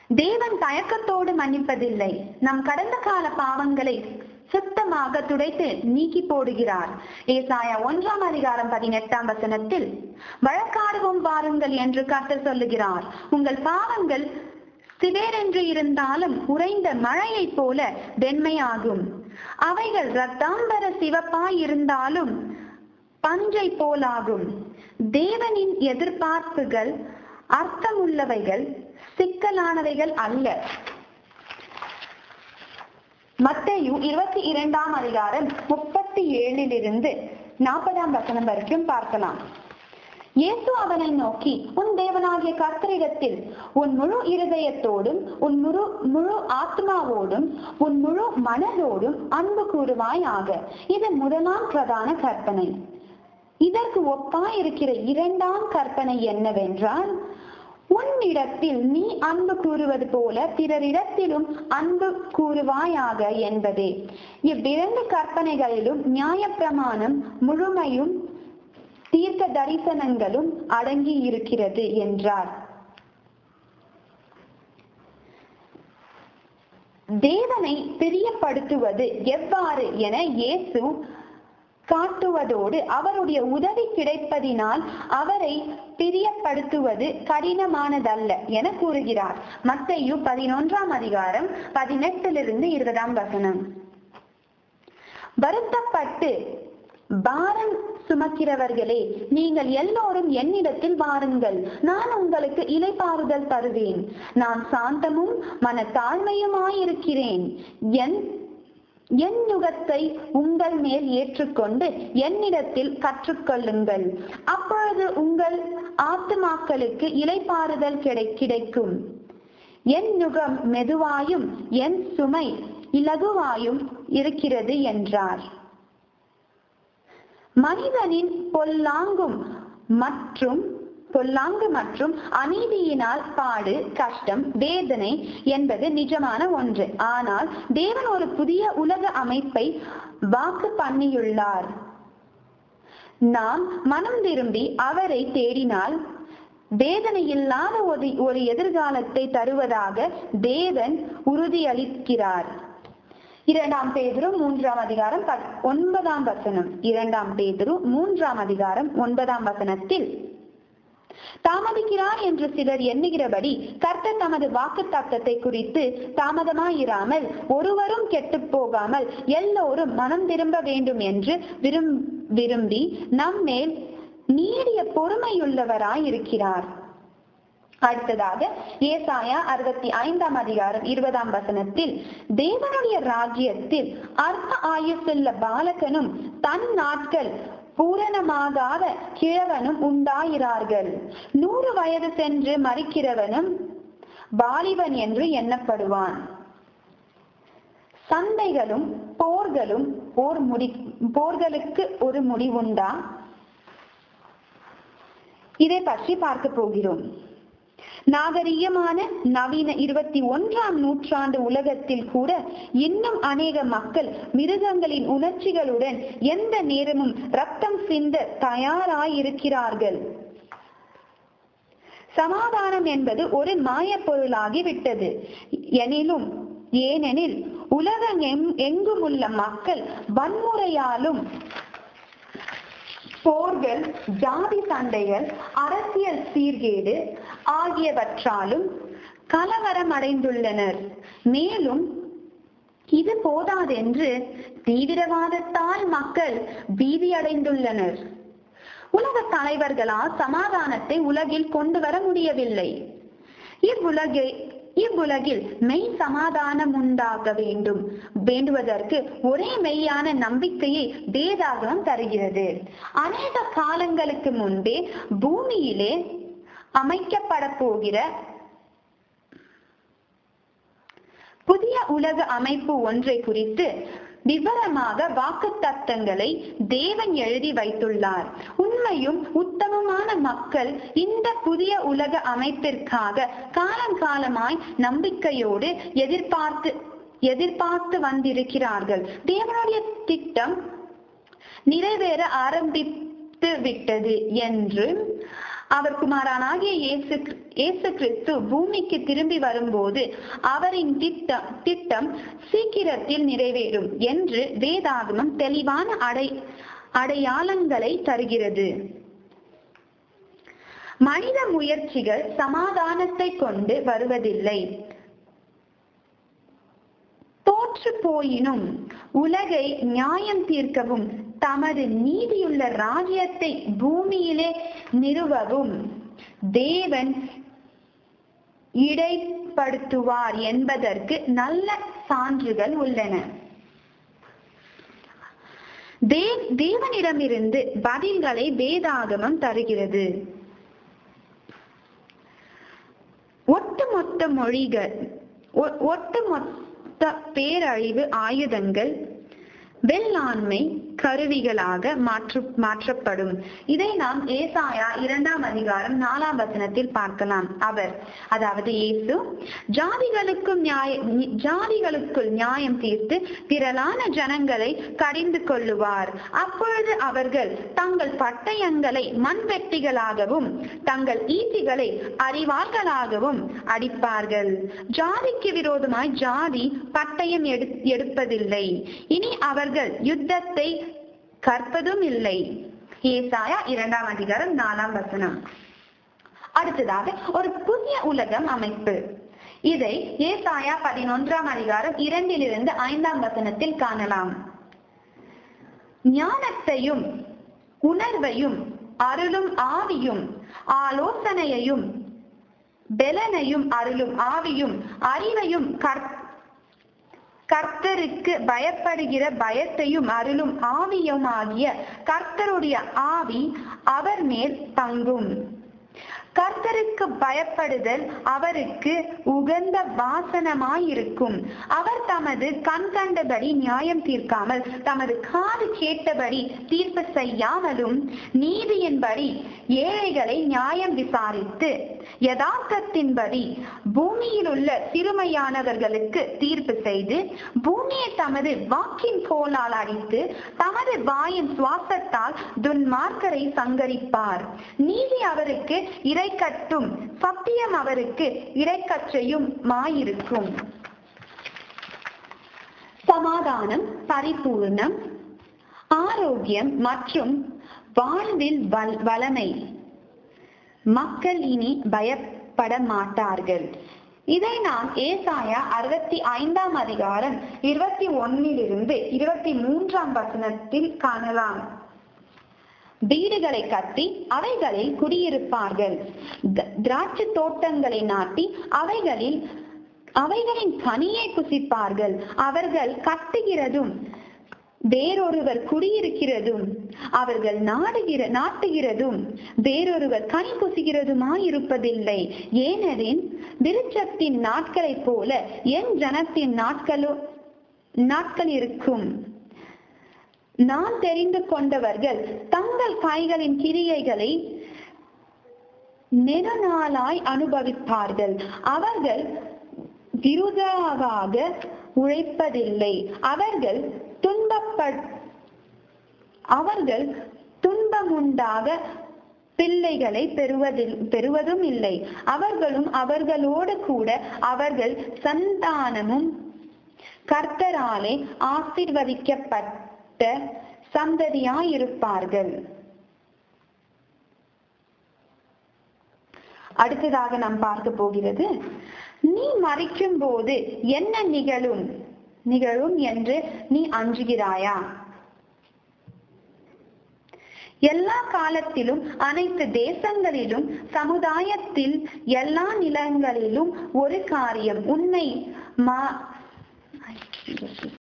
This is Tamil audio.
தேவன் தயக்கத்தோடு மன்னிப்பதில்லை நம் கடந்த கால பாவங்களை சுத்தமாக துடைத்து நீக்கி போடுகிறார் ஏசாயா ஒன்றாம் அதிகாரம் பதினெட்டாம் வசனத்தில் வழக்காடுவோம் வாருங்கள் என்று கர்த்தர் சொல்லுகிறார் உங்கள் பாவங்கள் சிவேரென்று இருந்தாலும் உறைந்த மழையைப் போல வெண்மையாகும் அவைகள் ரத்தாம்பர சிவப்பாய் இருந்தாலும் பஞ்சை போலாகும் தேவனின் எதிர்பார்ப்புகள் அர்த்தமுள்ளவைகள் சிக்கலானவைகள் அல்ல மத்தேயு இருபத்தி இரண்டாம் அதிகாரம் முப்பத்தி ஏழிலிருந்து நாற்பதாம் வசனம் வரைக்கும் பார்க்கலாம் இயேசு அவனை நோக்கி உன் தேவனாகிய கர்த்தரிடத்தில் உன் முழு இருதயத்தோடும் உன் முழு முழு ஆத்மாவோடும் உன் முழு மனதோடும் அன்பு கூறுவாயாக இது முதலாம் பிரதான கற்பனை இதற்கு ஒப்பாய் இருக்கிற இரண்டாம் கற்பனை என்னவென்றால் உன்னிடத்தில் நீ அன்பு கூறுவது போல பிறரிடத்திலும் அன்பு கூறுவாயாக என்பதே இவ்விரண்டு கற்பனைகளிலும் நியாயப்பிரமாணம் முழுமையும் தீர்க்க தரிசனங்களும் அடங்கி இருக்கிறது என்றார் தேவனை பிரியப்படுத்துவது எவ்வாறு என இயேசு காட்டுவதோடு அவருடைய உதவி கிடைப்பதினால் அவரை பிரியப்படுத்துவது கடினமானதல்ல என கூறுகிறார் மத்தையு பதினொன்றாம் அதிகாரம் பதினெட்டிலிருந்து இருபதாம் வசனம் வருத்தப்பட்டு பாரம் சுமக்கிறவர்களே நீங்கள் எல்லோரும் என்னிடத்தில் வாருங்கள் நான் உங்களுக்கு இலைப்பாறுதல் தருவேன் நான் சாந்தமும் மன தாழ்மையுமாயிருக்கிறேன் என் என் நுகத்தை உங்கள் மேல் ஏற்றுக்கொண்டு என்னிடத்தில் கற்றுக்கொள்ளுங்கள் அப்பொழுது உங்கள் ஆத்துமாக்களுக்கு இலைப்பாறுதல் கிடை கிடைக்கும் என் நுகம் மெதுவாயும் என் சுமை இலகுவாயும் இருக்கிறது என்றார் மனிதனின் பொல்லாங்கும் மற்றும் பொல்லாங்கு மற்றும் அநீதியினால் பாடு கஷ்டம் வேதனை என்பது நிஜமான ஒன்று ஆனால் தேவன் ஒரு புதிய உலக அமைப்பை வாக்கு பண்ணியுள்ளார் நாம் மனம் திரும்பி அவரை தேடினால் வேதனை இல்லாத ஒரு ஒரு எதிர்காலத்தை தருவதாக தேவன் உறுதியளிக்கிறார் இரண்டாம் பேதுரு மூன்றாம் அதிகாரம் பத்- ஒன்பதாம் வசனம் இரண்டாம் பேதுரு மூன்றாம் அதிகாரம் ஒன்பதாம் வசனத்தில் தாமதிக்கிறார் என்று சிலர் எண்ணுகிறபடி கர்த்தர் தமது வாக்கு தத்தத்தை குறித்து தாமதமாயிராமல் ஒருவரும் கெட்டுப் போகாமல் எல்லோரும் மனம் திரும்ப வேண்டும் என்று விரும் விரும்பி நம்மேல் நீடிய பொறுமையுள்ளவராய் இருக்கிறார் அடுத்ததாக ஏசாயா அறுபத்தி ஐந்தாம் அதிகாரம் இருபதாம் வசனத்தில் தேவனுடைய ராஜ்யத்தில் அற்ப ஆயுசுள்ள பாலகனும் தன் நாட்கள் பூரணமாகாத கிழவனும் உண்டாயிரார்கள் நூறு வயது சென்று மறிக்கிறவனும் வாலிபன் என்று எண்ணப்படுவான் சண்டைகளும் போர்களும் ஓர் முடி போர்களுக்கு ஒரு முடிவுண்டா இதை பற்றி பார்க்க போகிறோம் நாகரிகமான நவீன இருபத்தி ஒன்றாம் நூற்றாண்டு உலகத்தில் கூட இன்னும் அநேக மக்கள் மிருகங்களின் உணர்ச்சிகளுடன் எந்த நேரமும் ரத்தம் சிந்த தயாராயிருக்கிறார்கள் சமாதானம் என்பது ஒரு மாயப் பொருளாகி விட்டது எனினும் ஏனெனில் உலகம் எங்- எங்கும் உள்ள மக்கள் வன்முறையாலும் போர்கள் ஜாதி சண்டைகள் அரசியல் சீர்கேடு ஆகியவற்றாலும் கலவரம் அடைந்துள்ளனர் மேலும் இது போதாதென்று தீவிரவாதத்தால் மக்கள் பீதியடைந்துள்ளனர் உலக தலைவர்களால் சமாதானத்தை உலகில் கொண்டு வர முடியவில்லை இவ்வுலகை இவ்வுலகில் மெய் சமாதானம் உண்டாக வேண்டும் வேண்டுவதற்கு ஒரே மெய்யான நம்பிக்கையை வேதாகமம் தருகிறது அநேக காலங்களுக்கு முன்பே பூமியிலே அமைக்கப்பட போகிற புதிய உலக அமைப்பு ஒன்றை குறித்து விவரமாக வாக்குத்தத்தங்களை தேவன் எழுதி வைத்துள்ளார் உண்மையும் உத்தமமான மக்கள் இந்த புதிய உலக அமைப்பிற்காக காலங்காலமாய் நம்பிக்கையோடு எதிர்பார்த்து எதிர்பார்த்து வந்திருக்கிறார்கள் தேவனுடைய திட்டம் நிறைவேற ஆரம்பித்து விட்டது என்றும் அவர் குமாரனாகிய இயேசு இயேசு கிறிஸ்து பூமிக்கு திரும்பி வரும்போது அவரின் திட்டம் திட்டம் சீக்கிரத்தில் நிறைவேறும் என்று வேதாகமம் தெளிவான அடை அடையாளங்களை தருகிறது மனித முயற்சிகள் சமாதானத்தை கொண்டு வருவதில்லை தோற்று போயினும் உலகை நியாயம் தீர்க்கவும் தமது நீதியுள்ள ராஜ்யத்தை பூமியிலே நிறுவவும் தேவன் இடைப்படுத்துவார் என்பதற்கு நல்ல சான்றுகள் உள்ளன தே- தேவனிடமிருந்து பதில்களை வேதாகமம் தருகிறது ஒட்டுமொத்த மொழிகள் ஒ- ஒட்டுமொத்த பேரழிவு ஆயுதங்கள் வெள்ளாண்மை கருவிகளாக மாற்று மாற்றப்படும் இதை நாம் ஏசாயா இரண்டாம் அதிகாரம் நாலாம் வசனத்தில் பார்க்கலாம் அவர் அதாவது இயேசு ஜாதிகளுக்கும் நியாய ஜாதிகளுக்குள் நியாயம் தீர்த்து திரளான ஜனங்களை கடிந்து கொள்ளுவார் அப்பொழுது அவர்கள் தங்கள் பட்டயங்களை மண்வெட்டிகளாகவும் தங்கள் ஈட்டிகளை அறிவாள்களாகவும் அடிப்பார்கள் ஜாதிக்கு விரோதமாய் ஜாதி பட்டயம் எடு எடுப்பதில்லை இனி அவர்கள் யுத்தத்தை கற்பதும் இல்லை ஏசாயா இரண்டாம் அதிகாரம் நாலாம் வசனம் அடுத்ததாக ஒரு புதிய உலகம் அமைப்பு இதை ஏசாயா பதினொன்றாம் அதிகாரம் இரண்டிலிருந்து ஐந்தாம் வசனத்தில் காணலாம் ஞானத்தையும் உணர்வையும் அருளும் ஆவியும் ஆலோசனையையும் பெலனையும் அருளும் ஆவியும் அறிவையும் கற் கர்த்தருக்கு பயப்படுகிற பயத்தையும் அருளும் ஆவியும் ஆகிய கர்த்தருடைய ஆவி அவர் மேல் தங்கும் கர்த்தருக்கு பயப்படுதல் அவருக்கு உகந்த வாசனமாயிருக்கும் அவர் தமது கண் கண்டபடி நியாயம் தீர்க்காமல் தமது காது கேட்டபடி தீர்ப்பு செய்யாமலும் நீதியின்படி ஏழைகளை நியாயம் விசாரித்து யதார்த்தத்தின்படி பூமியில் உள்ள சிறுமையானவர்களுக்கு தீர்ப்பு செய்து பூமியை தமது வாக்கின் கோலால் அடித்து தமது வாயின் சுவாசத்தால் துன்மார்க்கரை சங்கரிப்பார் நீதி அவருக்கு இறைக்கட்டும் சத்தியம் அவருக்கு இறைக்கச்சையும் மாயிருக்கும் சமாதானம் பரிபூர்ணம் ஆரோக்கியம் மற்றும் வாழ்வில் வல்- வளமை மக்கள் இனி பயப்பட மாட்டார்கள் இதை நாம் ஏசாயா அறுபத்தி ஐந்தாம் அதிகாரம் இருபத்தி ஒன்னிலிருந்து இருபத்தி மூன்றாம் வசனத்தில் காணலாம் வீடுகளை கட்டி அவைகளில் குடியிருப்பார்கள் த- திராட்சை தோட்டங்களை நாட்டி அவைகளில் அவைகளின் கனியை புசிப்பார்கள் அவர்கள் கட்டுகிறதும் வேறொருவர் குடியிருக்கிறதும் அவர்கள் நாடுகிற நாட்டுகிறதும் வேறொருவர் கனி புசிக்கிறதுமாயிருப்பதில்லை ஏனெனில் விருட்சத்தின் நாட்களைப் போல என் ஜனத்தின் நாட்களோ நாட்கள் இருக்கும் நான் தெரிந்து கொண்டவர்கள் தங்கள் கைகளின் கிரியைகளை நெடுநாளாய் அனுபவிப்பார்கள் அவர்கள் விருதாவாக உழைப்பதில்லை அவர்கள் துன்பப்பட் அவர்கள் துன்பமுண்டாக பிள்ளைகளை பெறுவதில் பெறுவதும் இல்லை அவர்களும் அவர்களோடு கூட அவர்கள் சந்தானமும் கர்த்தராலே ஆசீர்வதிக்கப்பட்ட சந்ததியாயிருப்பார்கள் அடுத்ததாக நாம் பார்க்க போகிறது நீ மறிக்கும் போது என்ன நிகழும் நிகழும் என்று நீ அஞ்சுகிறாயா எல்லா காலத்திலும் அனைத்து தேசங்களிலும் சமுதாயத்தில் எல்லா நிலங்களிலும் ஒரு காரியம் உன்னை மா